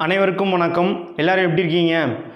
அனைவருக்கும் வணக்கம் எல்லாரும் எப்படி இருக்கீங்க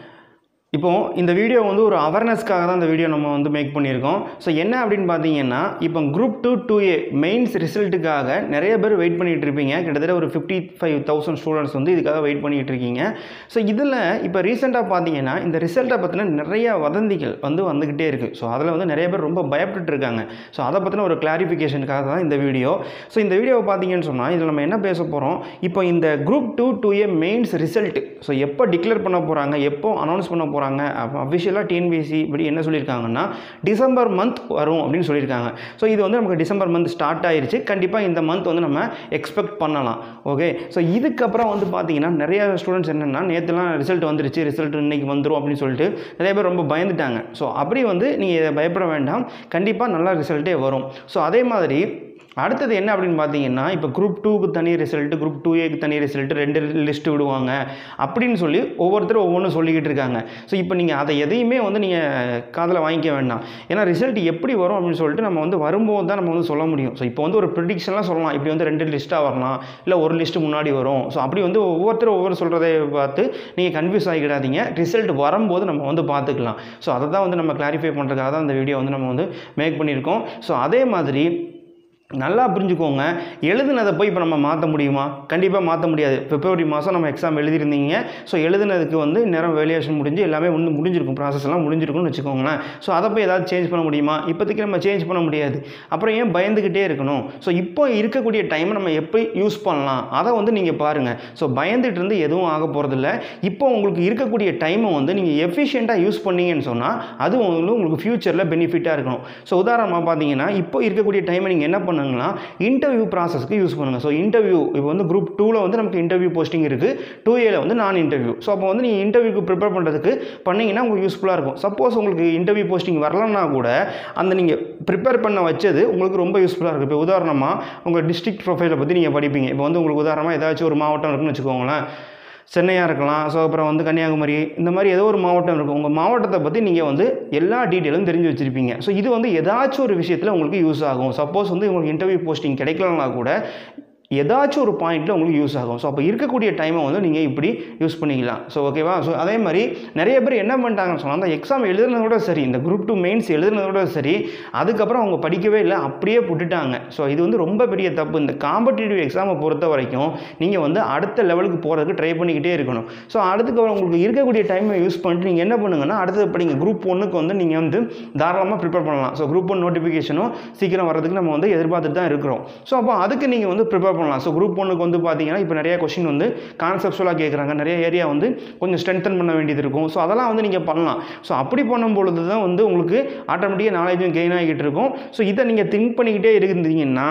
இப்போ இந்த வீடியோ வந்து ஒரு அவேர்னஸ்க்காக தான் இந்த வீடியோ நம்ம வந்து மேக் பண்ணியிருக்கோம் ஸோ என்ன அப்படின்னு பார்த்தீங்கன்னா இப்போ group two two A mains ரிசல்ட்டுக்காக நிறைய பேர் வெயிட் பண்ணிட்டு இருப்பீங்க கிட்டத்தட்ட ஒரு ஃபிஃப்டி ஃபைவ் தௌசண்ட் ஸ்டூடெண்ட்ஸ் வந்து இதுக்காக வெயிட் பண்ணிட்டு இருக்கீங்க ஸோ இதில் இப்போ ரீசெண்டாக பார்த்தீங்கன்னா இந்த ரிசல்ட்டை பற்றின நிறைய வதந்திகள் வந்து வந்துக்கிட்டே இருக்குது ஸோ அதில் வந்து நிறைய பேர் ரொம்ப பயப்பட்டுட்டு இருக்காங்க ஸோ அதை பற்றின ஒரு கிளாரிஃபிகேஷனுக்காக தான் இந்த வீடியோ ஸோ இந்த வீடியோவை பார்த்தீங்கன்னு சொன்னால் இதில் நம்ம என்ன பேச போகிறோம் இப்போ இந்த group two two A mains result so எப்போ டிக்ளேர் பண்ண போகிறாங்க எப்போ அனௌன்ஸ் பண்ண போகிறாங்க அஃபிஷியலாக டிஎன்பிஎஸ்சி இப்படி என்ன சொல்லியிருக்காங்கன்னா டிசம்பர் மந்த் வரும் அப்படின்னு சொல்லியிருக்காங்க ஸோ இது வந்து நமக்கு டிசம்பர் மந்த் ஸ்டார்ட் ஆயிருச்சு கண்டிப்பாக இந்த மந்த் வந்து நம்ம எக்ஸ்பெக்ட் பண்ணலாம் ஓகே ஸோ இதுக்கப்புறம் வந்து பார்த்தீங்கன்னா நிறைய ஸ்டூடெண்ட்ஸ் என்னென்னா நேற்றுலாம் ரிசல்ட் வந்துருச்சு ரிசல்ட் இன்னைக்கு வந்துடும் அப்படின்னு சொல்லிட்டு நிறைய பேர் ரொம்ப பயந்துட்டாங்க ஸோ அப்படி வந்து நீங்கள் பயப்பட வேண்டாம் கண்டிப்பாக நல்ல ரிசல்ட்டே வரும் ஸோ அதே மாதிரி அடுத்தது என்ன அப்படின்னு பார்த்தீங்கன்னா இப்போ குரூப் டூக்கு தனி ரிசல்ட்டு குரூப் டூ ஏக்கு தனி ரிசல்ட்டு ரெண்டு லிஸ்ட்டு விடுவாங்க அப்படின்னு சொல்லி ஒவ்வொருத்தரும் ஒவ்வொன்றும் சொல்லிக்கிட்டு இருக்காங்க ஸோ இப்போ நீங்கள் அதை எதையுமே வந்து நீங்கள் காதில் வாங்கிக்க வேண்டாம் ஏன்னா ரிசல்ட் எப்படி வரும் அப்படின்னு சொல்லிட்டு நம்ம வந்து வரும்போது தான் நம்ம வந்து சொல்ல முடியும் ஸோ இப்போ வந்து ஒரு ப்ரிடிக்ஷன்லாம் சொல்லலாம் இப்படி வந்து ரெண்டு லிஸ்ட்டாக வரலாம் இல்லை ஒரு லிஸ்ட்டு முன்னாடி வரும் ஸோ அப்படி வந்து ஒவ்வொருத்தரும் ஒவ்வொரு சொல்கிறதை பார்த்து நீங்கள் கன்ஃபியூஸ் ஆகிடாதீங்க ரிசல்ட் வரும்போது நம்ம வந்து பார்த்துக்கலாம் ஸோ அதை தான் வந்து நம்ம கிளாரிஃபை பண்ணுறதுக்காக தான் இந்த வீடியோ வந்து நம்ம வந்து மேக் பண்ணியிருக்கோம் ஸோ அதே மாதிரி நல்லா புரிஞ்சுக்கோங்க எழுதுனதை போய் இப்போ நம்ம மாற்ற முடியுமா கண்டிப்பாக மாற்ற முடியாது பிப்ரவரி மாதம் நம்ம எக்ஸாம் எழுதியிருந்தீங்க ஸோ எழுதுனதுக்கு வந்து நேரம் வேலியேஷன் முடிஞ்சு எல்லாமே வந்து முடிஞ்சிருக்கும் ப்ராசஸ் எல்லாம் முடிஞ்சிருக்கும்னு வச்சுக்கோங்களேன் ஸோ அதை போய் ஏதாவது சேஞ்ச் பண்ண முடியுமா இப்போதைக்கு நம்ம சேஞ்ச் பண்ண முடியாது அப்புறம் ஏன் பயந்துக்கிட்டே இருக்கணும் ஸோ இப்போ இருக்கக்கூடிய டைமை நம்ம எப்படி யூஸ் பண்ணலாம் அதை வந்து நீங்கள் பாருங்கள் ஸோ பயந்துட்டு இருந்து எதுவும் ஆக போகிறதில்ல இப்போ உங்களுக்கு இருக்கக்கூடிய டைமை வந்து நீங்கள் எஃபிஷியண்ட்டாக யூஸ் பண்ணீங்கன்னு சொன்னால் அது வந்து உங்களுக்கு ஃப்யூச்சரில் பெனிஃபிட்டாக இருக்கணும் ஸோ உதாரணமாக பார்த்தீங்கன்னா இப்போ இருக்கக்கூடிய டைமை நீங்கள் என்ன பண்ணுங்கன்னா இன்டர்வியூ ப்ராசஸ்க்கு யூஸ் பண்ணுங்கள் ஸோ இன்டர்வியூ இப்போ வந்து குரூப் டூவில் வந்து நமக்கு இன்டர்வியூ போஸ்டிங் இருக்குது டூ ஏல வந்து நான் இன்டர்வியூ ஸோ அப்போ வந்து நீங்கள் இன்டர்வியூக்கு ப்ரிப்பேர் பண்ணுறதுக்கு பண்ணிங்கன்னா உங்களுக்கு யூஸ்ஃபுல்லாக இருக்கும் சப்போஸ் உங்களுக்கு இன்டர்வியூ போஸ்டிங் வரலன்னா கூட அந்த நீங்கள் ப்ரிப்பேர் பண்ண வச்சது உங்களுக்கு ரொம்ப யூஸ்ஃபுல்லாக இருக்கும் இப்போ உதாரணமாக உங்கள் டிஸ்ட்ரிக்ட் ப்ரொஃபைலை பற்றி நீங்கள் படிப்பீங்க இப்போ வந்து உங்களுக்கு உதாரணமாக ஏதாச்சும் ஒரு மாவட்டம் இருக்குன்னு வச்சுக்கோங்களேன் சென்னையாக இருக்கலாம் ஸோ அப்புறம் வந்து கன்னியாகுமரி இந்த மாதிரி ஏதோ ஒரு மாவட்டம் இருக்கும் உங்கள் மாவட்டத்தை பற்றி நீங்கள் வந்து எல்லா டீட்டெயிலும் தெரிஞ்சு வச்சுருப்பீங்க ஸோ இது வந்து ஏதாச்சும் ஒரு விஷயத்தில் உங்களுக்கு யூஸ் ஆகும் சப்போஸ் வந்து உங்களுக்கு இன்டர்வியூ போஸ்டிங் கிடைக்கலனா கூட ஏதாச்சும் ஒரு பாயிண்ட்டில் உங்களுக்கு யூஸ் ஆகும் ஸோ அப்போ இருக்கக்கூடிய டைமை வந்து நீங்கள் இப்படி யூஸ் பண்ணிக்கலாம் ஸோ ஓகேவா ஸோ அதே மாதிரி நிறைய பேர் என்ன பண்ணிட்டாங்கன்னு சொன்னால் அந்த எக்ஸாம் எழுதுனதோட சரி இந்த குரூப் டூ மெயின்ஸ் எழுதுனதோட சரி அதுக்கப்புறம் அவங்க படிக்கவே இல்லை அப்படியே விட்டுட்டாங்க ஸோ இது வந்து ரொம்ப பெரிய தப்பு இந்த காம்படிட்டிவ் எக்ஸாமை பொறுத்த வரைக்கும் நீங்கள் வந்து அடுத்த லெவலுக்கு போகிறதுக்கு ட்ரை பண்ணிக்கிட்டே இருக்கணும் ஸோ அடுத்துக்கு உங்களுக்கு இருக்கக்கூடிய டைமை யூஸ் பண்ணிட்டு நீங்கள் என்ன பண்ணுங்கன்னா அடுத்தது படிங்க குரூப் ஒன்றுக்கு வந்து நீங்கள் வந்து தாராளமாக ப்ரிப்பேர் பண்ணலாம் ஸோ குரூப் ஒன் நோட்டிஃபிகேஷனும் சீக்கிரம் வரதுக்கு நம்ம வந்து எதிர்பார்த்துட்டு தான் இருக்கிறோம் ஸோ அப்போ அதுக்கு நீங்கள் வந்து ப்ரிப்பேர் பண்ணலாம் ஸோ குரூப் ஒன்றுக்கு வந்து பார்த்தீங்கன்னா இப்போ நிறைய கொஷின் வந்து கான்செப்டுவலாக கேட்குறாங்க நிறைய ஏரியா வந்து கொஞ்சம் ஸ்ட்ரென்தன் பண்ண வேண்டியது இருக்கும் ஸோ அதெல்லாம் வந்து நீங்கள் பண்ணலாம் ஸோ அப்படி பண்ணும் பொழுது தான் வந்து உங்களுக்கு ஆட்டோமேட்டிக்காக நாலேஜும் கெயின் ஆகிட்டு இருக்கும் ஸோ இதை நீங்கள் திங்க் பண்ணிக்கிட்டே இருந்தீங்கன்னா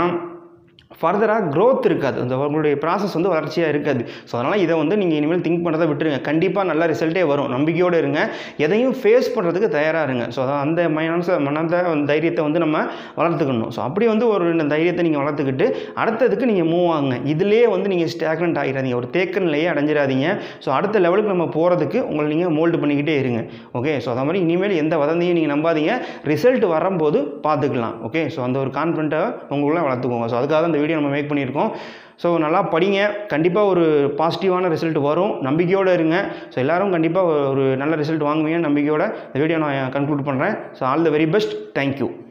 ஃபர்தராக க்ரோத் இருக்காது அந்த உங்களுடைய ப்ராசஸ் வந்து வளர்ச்சியாக இருக்காது ஸோ அதனால் இதை வந்து நீங்கள் இனிமேல் திங்க் பண்ணுறதை விட்டுருங்க கண்டிப்பாக நல்ல ரிசல்ட்டே வரும் நம்பிக்கையோடு இருங்க எதையும் ஃபேஸ் பண்ணுறதுக்கு தயாராக இருங்க ஸோ அதான் அந்த மனச மனத தைரியத்தை வந்து நம்ம வளர்த்துக்கணும் ஸோ அப்படி வந்து ஒரு இந்த தைரியத்தை நீங்கள் வளர்த்துக்கிட்டு அடுத்ததுக்கு நீங்கள் மூவ் ஆகுங்க இதிலே வந்து நீங்கள் ஸ்டாக்னண்ட் ஆகிடாதீங்க ஒரு தேக்க நிலையே அடைஞ்சிடாதீங்க ஸோ அடுத்த லெவலுக்கு நம்ம போகிறதுக்கு உங்களை நீங்கள் மோல்டு பண்ணிக்கிட்டே இருங்க ஓகே ஸோ அதே மாதிரி இனிமேல் எந்த வதந்தியும் நீங்கள் நம்பாதீங்க ரிசல்ட் வரும்போது பார்த்துக்கலாம் ஓகே ஸோ அந்த ஒரு கான்ஃபிடண்ட்டை உங்களுக்குள்ள வளர்த்துக்கோங்க ஸோ அதுக்காக அந்த வீடியோ நம்ம மேக் பண்ணியிருக்கோம் ஸோ நல்லா படிங்க கண்டிப்பாக ஒரு பாசிட்டிவான ரிசல்ட் வரும் நம்பிக்கையோடு இருங்க ஸோ எல்லோரும் கண்டிப்பாக ஒரு நல்ல ரிசல்ட் வாங்குவீங்க நம்பிக்கையோட இந்த வீடியோ நான் கன்க்ளூட் பண்ணுறேன் so all the very best thank you